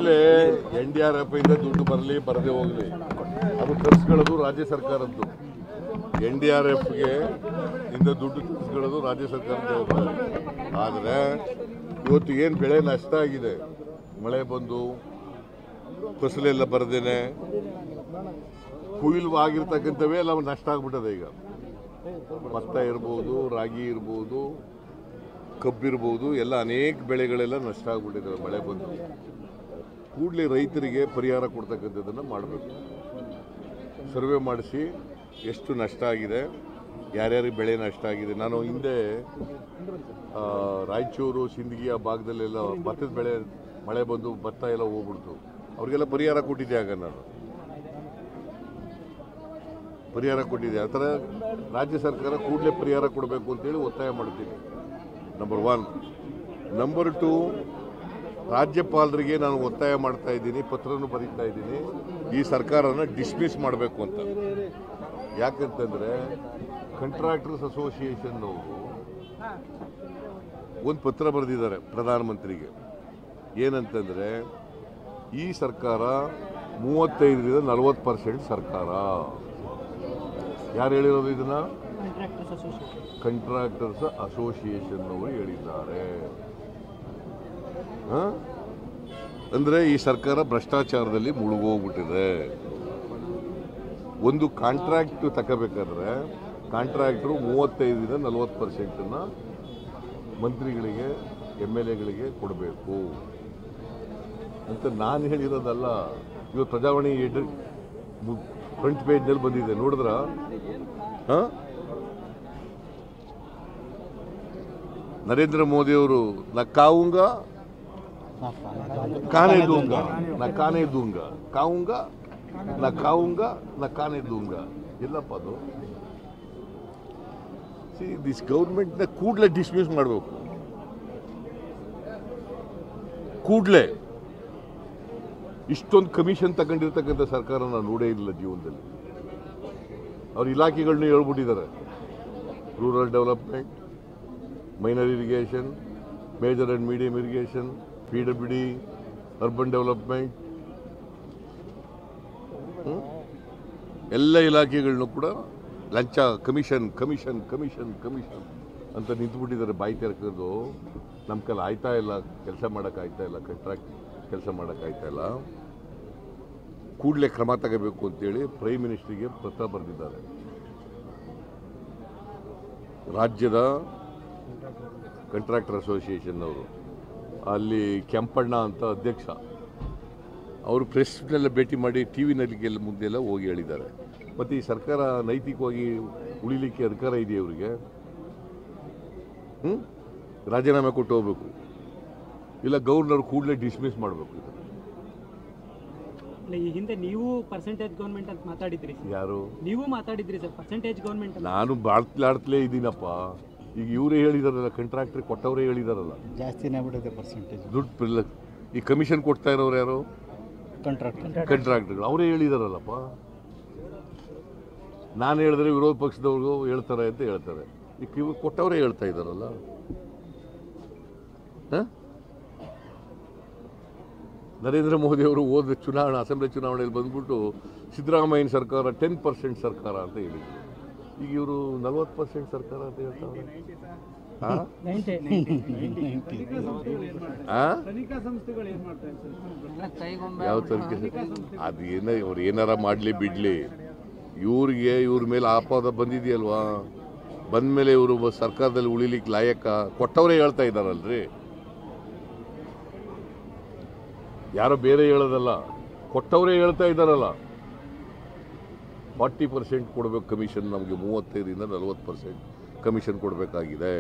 ಕೂಡಲೇ N D R F ಇಂದ ದುಡ್ಡು ಬರಲಿ ಬರದೇ ಹೋಗಲಿ ಅದು ತರಿಸ್ಕೊಳ್ಳೋದು ರಾಜ್ಯ ಸರ್ಕಾರದ್ದು ಎನ್ ಡಿ ಆರ್ ಎಫ್ಗೆ ಇಂದ ದುಡ್ಡು ತರಿಸ್ಕೊಳ್ಳೋದು ರಾಜ್ಯ ಸರ್ಕಾರದ ಜವಾಬ್ದಾರಿ ಆದರೆ ಇವತ್ತು ಏನು ಬೆಳೆ ನಷ್ಟ ಆಗಿದೆ ಮಳೆ ಬಂದು ಫಸಲೆಲ್ಲ ಬರದೇನೆ ಕುಯಿಲು ಆಗಿರ್ತಕ್ಕಂಥವೇ ಎಲ್ಲ ನಷ್ಟ ಆಗ್ಬಿಟ್ಟದೆ ಈಗ ಭತ್ತ ಇರ್ಬೋದು ರಾಗಿ ಇರ್ಬೋದು ಕಬ್ಬಿರ್ಬೋದು ಎಲ್ಲ ಅನೇಕ ಬೆಳೆಗಳೆಲ್ಲ ನಷ್ಟ ಆಗ್ಬಿಟ್ಟಿದ್ದಾವೆ ಮಳೆ ಬಂದು ಕೂಡಲೇ ರೈತರಿಗೆ ಪರಿಹಾರ ಕೊಡ್ತಕ್ಕಂಥದ್ದನ್ನು ಮಾಡಬೇಕು ಸರ್ವೆ ಮಾಡಿಸಿ ಎಷ್ಟು ನಷ್ಟ ಆಗಿದೆ ಯಾರ್ಯಾರಿಗೆ ಬೆಳೆ ನಷ್ಟ ಆಗಿದೆ ನಾನು ಹಿಂದೆ ಆ, ರಾಯಚೂರು ಸಿಂದಗಿ ಆ ಭಾಗದಲ್ಲೆಲ್ಲ ಭತ್ತದ ಬೆಳೆ ಮಳೆ ಬಂದು ಭತ್ತ ಎಲ್ಲ ಹೋಗ್ಬಿಡ್ತು ಅವ್ರಿಗೆಲ್ಲ ಪರಿಹಾರ ಕೊಟ್ಟಿದ್ದೆ ಆಗ ನಾನು ಪರಿಹಾರ ಕೊಟ್ಟಿದೆ ಆ ಥರ ರಾಜ್ಯ ಸರ್ಕಾರ ಕೂಡಲೇ ಪರಿಹಾರ ಕೊಡಬೇಕು ಅಂತೇಳಿ ಒತ್ತಾಯ ಮಾಡ್ತೀನಿ ನಂಬರ್ ಒನ್ ನಂಬರ್ ಟು ರಾಜ್ಯಪಾಲರಿಗೆ ನಾನು ಒತ್ತಾಯ ಮಾಡ್ತಾ ಇದ್ದೀನಿ ಪತ್ರನೂ ಬರೀತಾ ಇದ್ದೀನಿ ಈ ಸರ್ಕಾರನ ಡಿಸ್ಮಿಸ್ ಮಾಡಬೇಕು ಅಂತ ಯಾಕಂತಂದರೆ ಕಂಟ್ರಾಕ್ಟರ್ಸ್ ಅಸೋಸಿಯೇಷನ್ ಒಂದು ಪತ್ರ ಬರೆದಿದ್ದಾರೆ ಪ್ರಧಾನಮಂತ್ರಿಗೆ ಏನಂತಂದರೆ ಈ ಸರ್ಕಾರ ಮೂವತ್ತೈದರಿಂದ ನಲವತ್ತು ಪರ್ಸೆಂಟ್ ಸರ್ಕಾರ ಯಾರು ಹೇಳಿರೋದು ಇದನ್ನ ಕಂಟ್ರಾಕ್ಟರ್ಸ್ ಅಸೋಸಿಯೇಷನ್ ಅವರು ಹೇಳಿದ್ದಾರೆ ಹ? ಅಂದ್ರೆ ಈ ಸರ್ಕಾರ ಭ್ರಷ್ಟಾಚಾರದಲ್ಲಿ ಮುಳುಗೋಗ್ಬಿಟ್ಟಿದೆ ಒಂದು ಕಾಂಟ್ರಾಕ್ಟ್ ತಗೋಬೇಕಾದ್ರೆ ಕಾಂಟ್ರಾಕ್ಟ್ರು ಮೂವತ್ತೈದರಿಂದ ನಲವತ್ತು ಪರ್ಸೆಂಟನ್ನು ಮಂತ್ರಿಗಳಿಗೆ ಎಮ್ ಎಲ್ ಎಗಳಿಗೆ ಕೊಡಬೇಕು ಅಂತ ನಾನು ಹೇಳಿರೋದಲ್ಲ ಇವತ್ತು ಪ್ರಜಾವಾಣಿ ಎಡ್ ಫ್ರಂಟ್ ಪೇಜ್ನಲ್ಲಿ ಬಂದಿದೆ ನೋಡಿದ್ರ ಹಾಂ ನರೇಂದ್ರ ಮೋದಿ ಅವರು ನಾ ಕಾವುಂಗ ಕಾನೆ ದೂಂಗ ನಾ ಕಾನೆ ದೂಂಗ ಕಾವುಂಗ ನಾ ಕಾವುಂಗ ನಾ ಕಾನೆ ದೂಂಗ ಎಲ್ಲಪ್ಪ ಅದು ಸಿ ದಿಸ್ ಗೌರ್ಮೆಂಟ್ನ ಕೂಡಲೇ ಡಿಸ್ಮಿಸ್ ಮಾಡಬೇಕು ಕೂಡಲೇ ಇಷ್ಟೊಂದು ಕಮಿಷನ್ ತಗೊಂಡಿರ್ತಕ್ಕಂಥ ಸರ್ಕಾರ ನಾನು ನೋಡೇ ಇಲ್ಲ ಜೀವನದಲ್ಲಿ ಅವ್ರ ಇಲಾಖೆಗಳನ್ನ ಹೇಳ್ಬಿಟ್ಟಿದ್ದಾರೆ rural development minor irrigation major and medium irrigation P W D urban development ಎಲ್ಲ ಇಲಾಖೆಗಳನ್ನೂ ಕೂಡ ಲಂಚ ಕಮಿಷನ್ ಕಮಿಷನ್ ಕಮಿಷನ್ ಕಮಿಷನ್ ಅಂತ ನಿಂತ್ಬಿಟ್ಟಿದ್ದಾರೆ ಬಾಯಿ ತೆರಕೋದು ನಮ್ಮ ಕೈಲಿ ಆಯ್ತಾ ಇಲ್ಲ ಕೆಲಸ ಮಾಡೋಕ್ಕಾಯ್ತಾ ಇಲ್ಲ ಕಂಟ್ರಾಕ್ಟ್ ಕೆಲಸ ಮಾಡೋಕ್ಕಾಯ್ತಾ ಇಲ್ಲ ಕೂಡಲೇ ಕ್ರಮ ತಗೋಬೇಕು ಅಂತೇಳಿ ಪ್ರೈಮ್ ಮಿನಿಸ್ಟ್ರಿಗೆ ಪತ್ರ ಬರೆದಿದ್ದಾರೆ ರಾಜ್ಯದ ಕಂಟ್ರಾಕ್ಟರ್ ಅಸೋಸಿಯೇಷನ್ ಅವರು ಅಲ್ಲಿ ಕೆಂಪಣ್ಣ ಅಂತ ಅಧ್ಯಕ್ಷ ಅವರು ಪ್ರೆಸ್ನೆಲ್ಲ ಭೇಟಿ ಮಾಡಿ ಟಿ ವಿನಲ್ಲಿ ಮುಂದೆಲ್ಲ ಹೋಗಿ ಹೇಳಿದ್ದಾರೆ ಮತ್ತು ಈ ಸರ್ಕಾರ ನೈತಿಕವಾಗಿ ಉಳಿಲಿಕ್ಕೆ ಅಧಿಕಾರ ಇದೆಯಾ ಇವರಿಗೆ ಹ್ಞೂ ರಾಜೀನಾಮೆ ಕೊಟ್ಟು ಹೋಗ್ಬೇಕು ಇಲ್ಲ ಗವರ್ನರ್ ಕೂಡಲೇ ಡಿಸ್ಮಿಸ್ ಮಾಡಬೇಕು ಇದು ಇಲ್ಲ, ಈ ಹಿಂದೆ ನೀವು ಪರ್ಸೆಂಟೇಜ್ ಗೌರ್ಮೆಂಟ್ ಅಂತ ಮಾತಾಡಿದ್ರಿ ಸರ್ ಯಾರು ನೀವು ಮಾತಾಡಿದ್ರಿ ಸರ್ ಪರ್ಸೆಂಟೇಜ್ ಗೌರ್ಮೆಂಟ್ ಅಂತ ನಾನು ಬಾಳ್ತಲಾಡ್ತಲೇ ಇದ್ದೀನಪ್ಪ ಈಗ ಇವರೇ ಹೇಳಿದಾರಲ್ಲ ಕಂಟ್ರಾಕ್ಟ್ರಿಗೆ ಕೊಟ್ಟವರೇ ಹೇಳಿದಾರಲ್ಲ ಜಾಸ್ತಿನೇ ಬಿಡುತ್ತೆ ಪರ್ಸೆಂಟೇಜ್ ದುಡ್ಡು ಪಿಲ್ಲ ಈ ಕಮಿಷನ್ ಕೊಡ್ತಾ ಇರೋರು ಯಾರು ಕಾಂಟ್ರಾಕ್ಟ್ ಕಂಟ್ರಾಕ್ಟರ್ಗಳು ಅವರೇ ಹೇಳಿದಾರಲ್ಲಪ್ಪ ನಾನು ಹೇಳಿದ್ರೆ ವಿರೋಧ ಪಕ್ಷದವ್ರಿಗೂ ಹೇಳ್ತಾರೆ ಅಂತ ಹೇಳ್ತಾರೆ ಈಗ ಇವ್ರು ಕೊಟ್ಟವರೇ ಹೇಳ್ತಾ ಇದ್ದಾರಲ್ಲ ಹ? ನರೇಂದ್ರ ಮೋದಿ ಅವರು ಹೋದ ಚುನಾವಣಾ ಅಸೆಂಬ್ಲಿ ಚುನಾವಣೆಯಲ್ಲಿ ಬಂದ್ಬಿಟ್ಟು ಸಿದ್ದರಾಮಯ್ಯನ ಸರ್ಕಾರ ಟೆನ್ ಪರ್ಸೆಂಟ್ ಸರ್ಕಾರ ಅಂತ ಹೇಳಿದ್ರು ಈಗ ಇವರು ನಲ್ವತ್ತು ಪರ್ಸೆಂಟ್ ಸರ್ಕಾರ ಅಂತ ಹೇಳ್ತಾರೆ ಆ? ಆ? ಯಾವ ತನಿಖೆ ಅದು ಏನ ಅವ್ರು ಏನಾರ ಮಾಡಲಿ ಬಿಡಲಿ ಇವ್ರಿಗೆ ಇವ್ರ ಮೇಲೆ ಆಪಾದ ಬಂದಿದೆಯಲ್ವಾ ಬಂದಮೇಲೆ ಇವರು ಸರ್ಕಾರದಲ್ಲಿ ಉಳಿಲಿಕ್ಕೆ ಲಾಯಕ ಕೊಟ್ಟವರೇ ಹೇಳ್ತಾ ಇದ್ದಾರಲ್ರಿ ಯಾರೋ ಬೇರೆ ಹೇಳೋದಲ್ಲ ಕೊಟ್ಟವರೇ ಹೇಳ್ತಾ ಇದ್ದಾರಲ್ಲ ಫಾರ್ಟಿ ಪರ್ಸೆಂಟ್ ಕೊಡಬೇಕು ಕಮಿಷನ್ ನಮಗೆ ಮೂವತ್ತೈದರಿಂದ ನಲವತ್ತು ಪರ್ಸೆಂಟ್ ಕಮಿಷನ್ ಕೊಡಬೇಕಾಗಿದೆ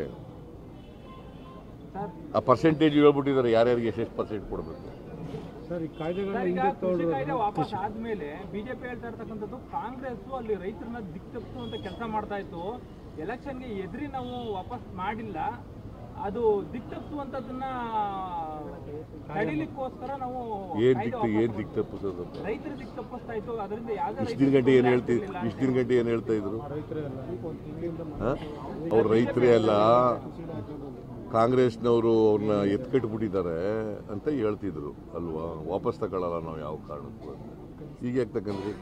ಆ ಪರ್ಸೆಂಟೇಜ್ ಹೇಳ್ಬಿಟ್ಟಿದ್ದಾರೆ ಯಾರ್ಯಾರಿಗೆ ಎಷ್ಟೆಷ್ಟು ಪರ್ಸೆಂಟ್ ಕೊಡಬೇಕು ಸರ್, ಈಗ ಕೃಷಿ ಕಾಯ್ದೆ ವಾಪಸ್ ಆದ್ಮೇಲೆ ಬಿಜೆಪಿ ಹೇಳ್ತಾ ಇರ್ತಕ್ಕಂಥದ್ದು ಕಾಂಗ್ರೆಸ್ ಅಲ್ಲಿ ರೈತರನ್ನ ದಿಕ್ತಪ್ಸು ಅಂತ ಕೆಲಸ ಮಾಡ್ತಾ ಇತ್ತು ಎಲೆಕ್ಷನ್ಗೆ ಎದುರಿ ನಾವು ವಾಪಸ್ ಮಾಡಿಲ್ಲ ಅದು ದಿಕ್ತಪ್ಸುವಂತದನ್ನ ತಡಿಲಿಕ್ಕೋಸ್ಕರ ನಾವು ಏನ್ ಕಾಯ್ದೆ ದಿಕ್ಕು ವಾಪಸ್ ಏನ್ ದಿಕ್ಕು ತಪ್ಪಿಸೋದು ರೈತರು ದಿಕ್ತಪ್ಪಿಸ್ತಾ ಇತ್ತು ಅದರಿಂದ ಯಾವ್ದೇ ಇಷ್ಟು ದಿನ ಗಂಟೆ ಏನು ಹೇಳ್ತಿ ಇಷ್ಟು ದಿನ ಗಂಟೆ ಏನು ಹೇಳ್ತಾ ಇದ್ರು ಅವ್ರ ರೈತರೇ ಅಲ್ಲ ಕಾಂಗ್ರೆಸ್ನವರು ಅವ್ರನ್ನ ಎತ್ಕಟ್ಬಿಟ್ಟಿದ್ದಾರೆ ಅಂತ ಹೇಳ್ತಿದ್ರು ಅಲ್ವಾ ವಾಪಸ್ ತಗೊಳ್ಳಲ್ಲ ನಾವು ಯಾವ ಕಾರಣಕ್ಕೂ ಅಂತ ಈಗ ಯಾಕೆ ತಗೊಂಡ್ರಿ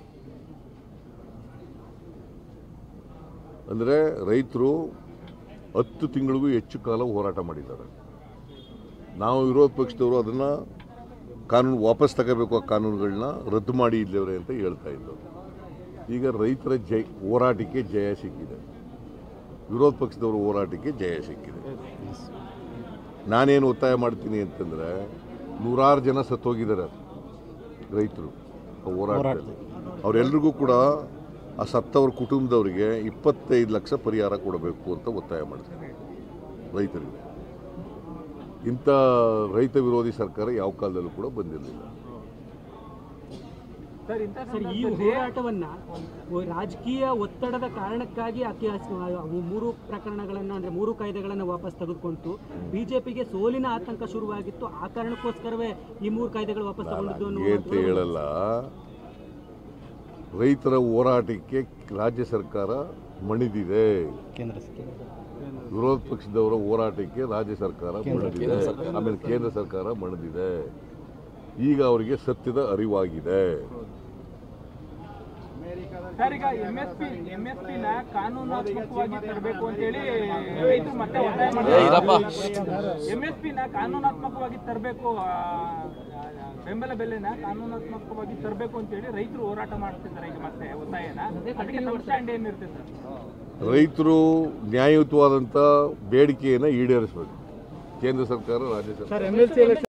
ಅಂದರೆ ರೈತರು ಹತ್ತು ತಿಂಗಳಿಗೂ ಹೆಚ್ಚು ಕಾಲ ಹೋರಾಟ ಮಾಡಿದ್ದಾರೆ ನಾವು ವಿರೋಧ ಪಕ್ಷದವರು ಅದನ್ನು ಕಾನೂನು ವಾಪಸ್ ತಗೋಬೇಕು ಆ ಕಾನೂನುಗಳನ್ನ ರದ್ದು ಮಾಡಿ ಇಲ್ಲವ್ರೆ ಅಂತ ಹೇಳ್ತಾ ಇದ್ರು ಈಗ ರೈತರ ಜೈ ಹೋರಾಟಕ್ಕೆ ಜಯ ಸಿಕ್ಕಿದೆ ವಿರೋಧ ಪಕ್ಷದವರ ಹೋರಾಟಕ್ಕೆ ಜಯ ಸಿಕ್ಕಿದೆ ನಾನೇನು ಒತ್ತಾಯ ಮಾಡ್ತೀನಿ ಅಂತಂದರೆ ನೂರಾರು ಜನ ಸತ್ತೋಗಿದ್ದಾರೆ ರೈತರು ಆ ಹೋರಾಟದಲ್ಲಿ ಅವರೆಲ್ರಿಗೂ ಕೂಡ ಆ ಸತ್ತವ್ರ ಕುಟುಂಬದವರಿಗೆ ಇಪ್ಪತ್ತೈದು ಲಕ್ಷ ಪರಿಹಾರ ಕೊಡಬೇಕು ಅಂತ ಒತ್ತಾಯ ಮಾಡ್ತೀನಿ ರೈತರಿಗೆ ಇಂಥ ರೈತ ವಿರೋಧಿ ಸರ್ಕಾರ ಯಾವ ಕಾಲದಲ್ಲೂ ಕೂಡ ಬಂದಿರಲಿಲ್ಲ ಸರ್ ಇಂಥ ಸರ್ ಈ ಸಂದರ್ಭದಲ್ಲಿ ಹೋರಾಟವನ್ನ ಒ- ರಾಜಕೀಯ ಒತ್ತಡದ ಕಾರಣಕ್ಕಾಗಿ ಆಕೆ ಅಸ್- ಅವು ಮೂರು ಪ್ರಕರಣಗಳನ್ನ ಅಂದ್ರೆ ಮೂರು ಕಾಯ್ದೆಗಳನ್ನ ವಾಪಸ್ ತೆಗೆದುಕೊಂಡು ಬಿಜೆಪಿಗೆ ಸೋಲಿನ ಆತಂಕ ಶುರುವಾಗಿತ್ತು ಆ ಕಾರಣಕ್ಕೋಸ್ಕರವೇ ಈ ಮೂರು ಕಾಯ್ದೆಗಳು ವಾಪಸ್ ತಗೊಂಡಿದ್ದು ಹಂಗೆ ಅಂತ ಹೇಳಲ್ಲ ರೈತರ ಹೋರಾಟಕ್ಕೆ ರಾಜ್ಯ ಸರ್ಕಾರ ಮಣಿದಿದೆ ಕೇಂದ್ರ ಸರ್ಕಾರ ವಿರೋಧ ಪಕ್ಷದವರ ಹೋರಾಟಕ್ಕೆ ರಾಜ್ಯ ಸರ್ಕಾರ ಮಣಿದಿದೆ ಆಮೇಲೆ ಕೇಂದ್ರ ಸರ್ಕಾರ ಮಣಿದಿದೆ ಈಗ ಅವರಿಗೆ ಸತ್ಯದ ಅರಿವಾಗಿದೆ ಸರ್ ಈಗ M S P M S P ನ ಕಾನೂನಾತ್ಮಕವಾಗಿ ತರಬೇಕು ಅಂತ ಹೇಳಿ ರೈತರು ಮತ್ತೆ ಒತ್ತಾಯ ಮಾಡ್ತಾರೆ ಎಂ ಎಸ್ ಪಿ ನ ಕಾನೂನಾತ್ಮಕವಾಗಿ ತರಬೇಕು ಬೆಂಬಲ ಬೆಲೆನ ಕಾನೂನಾತ್ಮಕವಾಗಿ ತರಬೇಕು ಅಂತ ಹೇಳಿ ರೈತರು ಹೋರಾಟ ಮಾಡ್ತಿದ್ದಾರೆ ಈಗ ಮತ್ತೆ ಒತ್ತಾಯನ ಅದಕ್ಕೆ ನಮ್ಮ ಸ್ಟ್ಯಾಂಡ್ ಏನಿರುತ್ತೆ ಸರ್ ರೈತರು ನ್ಯಾಯಯುತವಾದಂಥ ಬೇಡಿಕೆಯನ್ನು ಈಡೇರಿಸಬೇಕು ಕೇಂದ್ರ ಸರ್ಕಾರ ರಾಜ್ಯ ಸರ್ಕಾರ